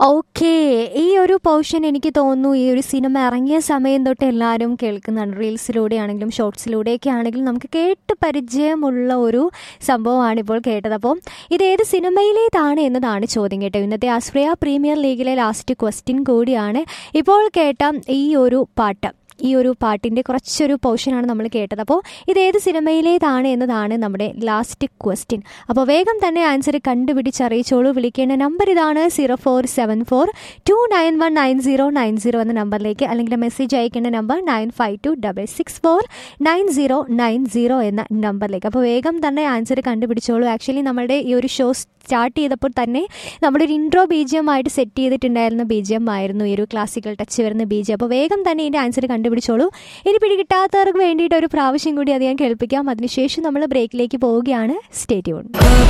okay ഈ ഒരു portion എനിക്ക് തോന്നുന്നു ഈ ഒരു സിനിമ ഇറങ്ങിയ സമയം തൊട്ട് എല്ലാവരും കേൾക്കുന്നുണ്ട് റീൽസിലൂടെ ആണെങ്കിലും ഷോർട്സിലൂടെയൊക്കെ ആണെങ്കിലും നമുക്ക് കേട്ട് പരിചയമുള്ള ഒരു സംഭവമാണ് ഇപ്പോൾ കേട്ടത് അപ്പോൾ ഇത് ഏത് സിനിമയിലേതാണ് എന്നതാണ് ചോദ്യം കേട്ടോ ഇന്നത്തെ ആശ്രയ പ്രീമിയർ ലീഗിലെ ലാസ്റ്റ് ക്വസ്റ്റ്യൻ കൂടിയാണ് ഇപ്പോൾ കേട്ട ഈ ഒരു പാട്ട് ഈ ഒരു പാട്ടിൻ്റെ കുറച്ചൊരു പോർഷനാണ് നമ്മൾ കേട്ടത് അപ്പോൾ ഇത് ഏത് സിനിമയിലേതാണ് എന്നതാണ് നമ്മുടെ ലാസ്റ്റ് ക്വസ്റ്റ്യൻ അപ്പോൾ വേഗം തന്നെ ആൻസർ കണ്ടുപിടിച്ചറിയിച്ചോളൂ വിളിക്കേണ്ട നമ്പർ ഇതാണ് zero four seven four two nine one nine zero nine zero എന്ന നമ്പറിലേക്ക് അല്ലെങ്കിൽ മെസ്സേജ് അയക്കേണ്ട number nine five two double six four nine zero nine zero എന്ന നമ്പറിലേക്ക് അപ്പോൾ വേഗം തന്നെ ആൻസർ കണ്ടുപിടിച്ചോളൂ ആക്ച്വലി നമ്മുടെ ഈ ഒരു ഷോ സ്റ്റാർട്ട് ചെയ്തപ്പോൾ തന്നെ നമ്മളൊരു ഇൻട്രോ ബീജിയം ആയിട്ട് സെറ്റ് ചെയ്തിട്ടുണ്ടായിരുന്ന ബീജിയം ആയിരുന്നു ഈ ഒരു ക്ലാസിക്കൽ ടച്ച് വരുന്ന ബീജിയം അപ്പോൾ വേഗം തന്നെ ഇതിൻ്റെ ആൻസർ കണ്ടുപിടിച്ചോളൂ ഇനി പിടികിട്ടാത്തവർക്ക് വേണ്ടിയിട്ട് ഒരു പ്രാവശ്യം കൂടി അത് ഞാൻ കേൾപ്പിക്കാം അതിനുശേഷം നമ്മൾ ബ്രേക്കിലേക്ക് പോവുകയാണ് സ്റ്റേറ്റ്യൂൺ